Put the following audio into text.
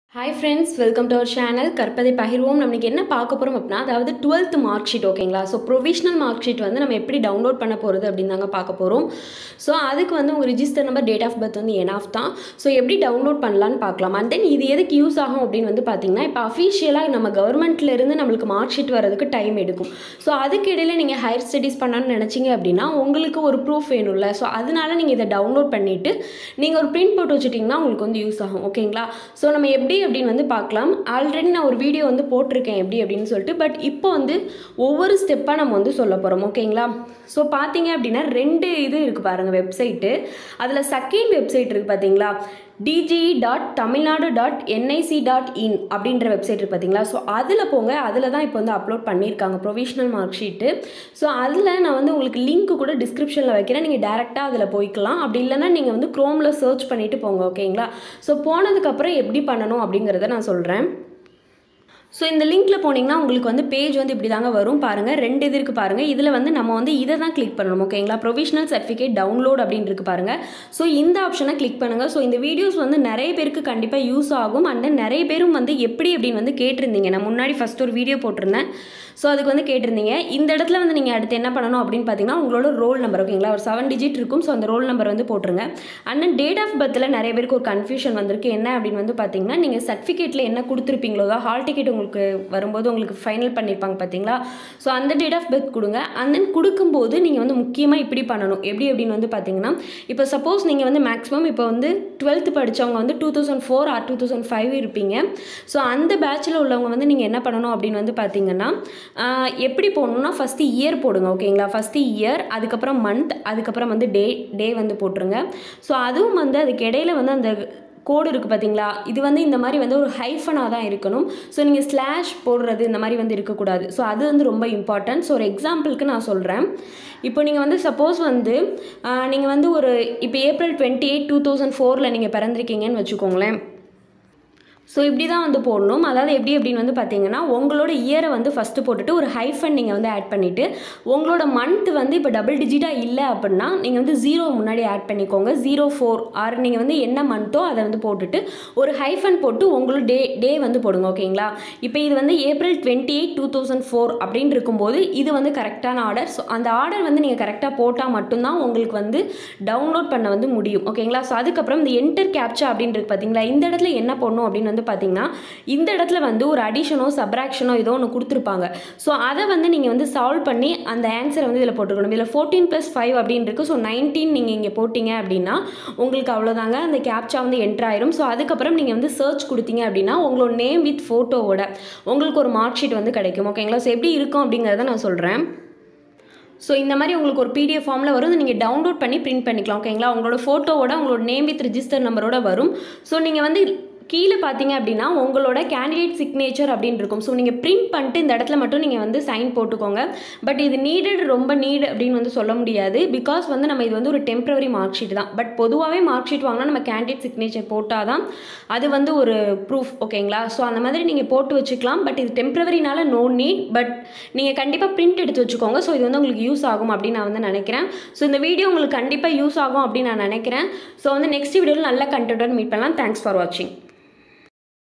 hi friends welcome to our channel கற்பதை பகிர்வோம் நம்மளுக்கு என்ன பார்க்க போகிறோம் அப்படின்னா அதாவது டுவெல்த் மார்க் ஷீட் ஓகேங்களா ஸோ ப்ரொவிஷனல் மார்க் ஷீட் வந்து நம்ம எப்படி டவுன்லோட் பண்ண போகிறது அப்படின்னு தாங்க பார்க்க போகிறோம் ஸோ அதுக்கு வந்து உங்கள் register number date of birth வந்து என் ஆஃப் தான் ஸோ எப்படி டவுன்லோட் பண்ணலான்னு பார்க்கலாம் அண்ட் தென் இது எதுக்கு யூஸ் ஆகும் அப்படின்னு வந்து பார்த்தீங்கன்னா இப்போ அஃபீஷியலாக நம்ம கவர்மெண்ட்லேருந்து நம்மளுக்கு மார்க் ஷீட் வரதுக்கு டைம் எடுக்கும் ஸோ அதுக்கு இடையில நீங்கள் ஹையர் ஸ்டடீஸ் பண்ணணும்னு நினச்சிங்க அப்படின்னா உங்களுக்கு ஒரு ப்ரூஃப் வேணும்ல ஸோ அதனால நீங்கள் இதை டவுன்லோட் பண்ணிவிட்டு நீங்கள் ஒரு பிரிண்ட் போட்டு வச்சுட்டிங்கன்னா உங்களுக்கு வந்து யூஸ் ஆகும் ஓகேங்களா ஸோ நம்ம எப்படி அப்படின்னு வந்து பார்க்கலாம் ஆல்ரெடி நான் ஒரு வீடியோ வந்து போட்டிருக்கேன் எப்படி அப்படின்னு சொல்லிட்டு பட் இப்போ வந்து ஒவ்வொரு ஸ்டெப்பாக நம்ம வந்து சொல்ல போகிறோம் ஓகேங்களா ஸோ பார்த்தீங்க அப்படின்னா ரெண்டு இது இருக்குது பாருங்கள் வெப்சைட்டு அதில் செகண்ட் வெப்சைட் இருக்குது பார்த்தீங்களா DGE dot Tamil Nadu dot NIC dot in அப்படின்ற வெப்சைட் இருக்குது பார்த்தீங்களா ஸோ அதில் போங்க அதில் தான் இப்போ வந்து அப்லோட் பண்ணியிருக்காங்க ப்ரொவிஷனல் மார்க் ஷீட்டு ஸோ அதில் நான் வந்து உங்களுக்கு லிங்க் கூட டிஸ்கிரிப்ஷனில் வைக்கிறேன் நீங்கள் டேரெக்டாக அதில் போய்க்கலாம் அப்படி இல்லைன்னா நீங்கள் வந்து க்ரோமில் சர்ச் பண்ணிவிட்டு போங்க ஓகேங்களா ஸோ போனதுக்கப்புறம் எப்படி பண்ணணும் அப்படிங்கிறத நான் சொல்கிறேன் ஸோ இந்த லிங்க்கில் போனீங்கன்னா உங்களுக்கு வந்து பேஜ் வந்து இப்படி தாங்க வரும் பாருங்கள் ரெண்டு இது இருக்குது பாருங்கள் இதில் வந்து நம்ம வந்து இதை தான் கிளிக் பண்ணணும் ஓகேங்களா ப்ரொவிஷனல் சர்டிஃபிகேட் டவுன்லோட் அப்படின்னு இருக்கு பாருங்கள் ஸோ இந்த ஆப்ஷனை கிளிக் பண்ணுங்கள் ஸோ இந்த வீடியோஸ் வந்து நிறைய பேருக்கு கண்டிப்பாக யூஸ் ஆகும் அண்ட் தென் நிறைய பேரும் வந்து எப்படி அப்படின்னு வந்து கேட்டிருந்தீங்க நான் முன்னாடி ஃபஸ்ட் ஒரு வீடியோ போட்டிருந்தேன் ஸோ அதுக்கு வந்து கேட்டிருந்தீங்க இந்த இடத்துல வந்து நீங்கள் அடுத்து என்ன பண்ணணும் அப்படின்னு பார்த்தீங்கன்னா உங்களோட ரோல் நம்பர் ஓகேங்களா ஒரு செவன் டிஜிட் இருக்கும் ஸோ அந்த ரோல் நம்பர் வந்து போட்டுருங்க அண்ட் தென் டேட் ஆஃப் பர்த்தில் நிறைய பேருக்கு ஒரு கன்ஃபியூஷன் வந்திருக்கு என்ன அப்படின்னு வந்து பார்த்தீங்கன்னா நீங்கள் சர்டிஃபிகேட்டில் என்ன கொடுத்துருப்பீங்களோ தான் ஹால் டிக்கெட் உங்களுக்கு வரும்போது உங்களுக்கு ஃபைனல் பண்ணியிருப்பாங்க பார்த்தீங்களா ஸோ அந்த டேட் ஆஃப் பர்த் கொடுங்க அண்ட் தென் கொடுக்கும்போது நீங்கள் வந்து முக்கியமாக இப்படி பண்ணணும் எப்படி அப்படின்னு வந்து பார்த்தீங்கன்னா இப்போ சப்போஸ் நீங்கள் வந்து மேக்ஸிமம் இப்போ வந்து டுவெல்த்து படித்தவங்க வந்து two thousand four or two thousand five இருப்பீங்க ஸோ அந்த பேட்சில் உள்ளவங்க வந்து நீங்கள் என்ன பண்ணணும் அப்படின்னு வந்து பார்த்தீங்கன்னா ஆஹ் எப்படி போடணும்னா ஃபஸ்ட்டு இயர் போடுங்க ஓகேங்களா ஃபஸ்ட்டு இயர் அதுக்கப்புறம் மந்த் அதுக்கப்புறம் வந்து டே டே வந்து போட்டுருங்க ஸோ அதுவும் வந்து அதுக்கு இடையில வந்து அந்த கோடு இருக்குது பார்த்தீங்களா இது வந்து இந்த மாதிரி வந்து ஒரு ஹைஃபனாக தான் இருக்கணும் ஸோ நீங்கள் ஸ்லாஷ் போடுறது இந்த மாதிரி வந்து இருக்கக்கூடாது ஸோ அது வந்து ரொம்ப இம்பார்ட்டன்ட் ஸோ ஒரு எக்ஸாம்பிளுக்கு நான் சொல்கிறேன் இப்போ நீங்கள் வந்து சப்போஸ் வந்து நீங்கள் வந்து ஒரு இப்போ April twenty eight two thousand ஃபோரில் நீங்கள் பிறந்திருக்கீங்கன்னு வச்சுக்கோங்களேன் ஸோ இப்படி தான் வந்து போடணும் அதாவது எப்படி அப்படின்னு வந்து பார்த்தீங்கன்னா உங்களோட இயரை வந்து ஃபஸ்ட்டு போட்டுட்டு ஒரு ஹைஃபன் நீங்கள் வந்து ஆட் பண்ணிவிட்டு உங்களோட மந்த் வந்து இப்போ டபுள் டிஜிட்டாக இல்லை அப்படின்னா நீங்கள் வந்து ஜீரோ முன்னாடி ஆட் பண்ணிக்கோங்க ஜீரோ ஃபோர் ஆர் நீங்கள் வந்து என்ன மந்த்தோ அதை வந்து போட்டுட்டு ஒரு ஹைஃபன் போட்டு உங்களோட டே டே வந்து போடுங்க ஓகேங்களா இப்போ இது வந்து April twenty eight two thousand four அப்படின்னு இருக்கும்போது இது வந்து கரெக்டான ஆர்டர் ஸோ அந்த ஆர்டர் வந்து நீங்கள் கரெக்டாக போட்டால் மட்டும்தான் உங்களுக்கு வந்து டவுன்லோட் பண்ண வந்து முடியும் ஓகேங்களா ஸோ அதுக்கப்புறம் இந்த என்டர் கேப்சா அப்படின்றது பார்த்தீங்களா இந்த இடத்துல என்ன பண்ணணும் அப்படின்னு வந்து பார்த்தீங்கன்னா இந்த இடத்துல வந்து ஒரு அடிஷனோ சப்ராக்ஷனோ ஏதோ ஒன்று கொடுத்துருப்பாங்க ஸோ அதை வந்து நீங்கள் வந்து சால்வ் பண்ணி அந்த ஆன்சரை வந்து இதில் போட்டுக்கணும் இதில் ஃபோர்டீன் ப்ளஸ் ஃபைவ் அப்படின்னு இருக்குது ஸோ நைன்டீன் நீங்கள் இங்கே போட்டிங்க அப்படின்னா உங்களுக்கு அவ்வளோதாங்க அந்த கேப்சா வந்து என்ட்ரு ஆயிரும் ஸோ அதுக்கப்புறம் நீங்கள் வந்து சர்ச் கொடுத்தீங்க அப்படின்னா உங்களோட நேம் வித் ஃபோட்டோவோட உங்களுக்கு ஒரு மார்க் ஷீட் வந்து கிடைக்கும் ஓகேங்களா ஸோ எப்படி இருக்கும் அப்படிங்கிறத நான் சொல்கிறேன் ஸோ இந்த மாதிரி உங்களுக்கு ஒரு பிடிஎஃப் ஃபார்மில் வரும் நீங்கள் டவுன்லோட் பண்ணி பிரிண்ட் பண்ணிக்கலாம் ஓகேங்களா உங்களோட ஃபோட்டோவோட உங்களோட நேம் வித் ரிஜிஸ்டர் நம்பரோட வரும் ஸோ நீங்கள் வந்து கீழே பார்த்தீங்க அப்படின்னா உங்களோட கேண்டிடேட் சிக்னேச்சர் அப்படின்னு இருக்கும் ஸோ நீங்கள் பிரிண்ட் பண்ணிட்டு இந்த இடத்துல மட்டும் நீங்கள் வந்து சைன் போட்டுக்கோங்க பட் இது நீடட் ரொம்ப நீட் அப்படின்னு வந்து சொல்ல முடியாது பிகாஸ் வந்து நம்ம இது வந்து ஒரு டெம்பரவரி மார்க் ஷீட் தான் பட் பொதுவாகவே மார்க் ஷீட் வாங்கினா நம்ம கேண்டிடேட் சிக்னேச்சர் போட்டால் தான் அது வந்து ஒரு ப்ரூஃப் ஓகேங்களா ஸோ அந்த மாதிரி நீங்கள் போட்டு வச்சுக்கலாம் பட் இது டெம்பரவரினால நோ நீட் பட் நீங்கள் கண்டிப்பாக பிரிண்ட் எடுத்து வச்சுக்கோங்க ஸோ இது வந்து உங்களுக்கு யூஸ் ஆகும் அப்படின்னு நான் வந்து நினைக்கிறேன் ஸோ இந்த வீடியோ உங்களுக்கு கண்டிப்பாக யூஸ் ஆகும் அப்படின்னு நான் நினைக்கிறேன் ஸோ வந்து நெக்ஸ்ட் வீடியோவில் நல்ல கண்டென்ட் மீட் பண்ணலாம் தேங்க்ஸ் ஃபார் வாட்சிங்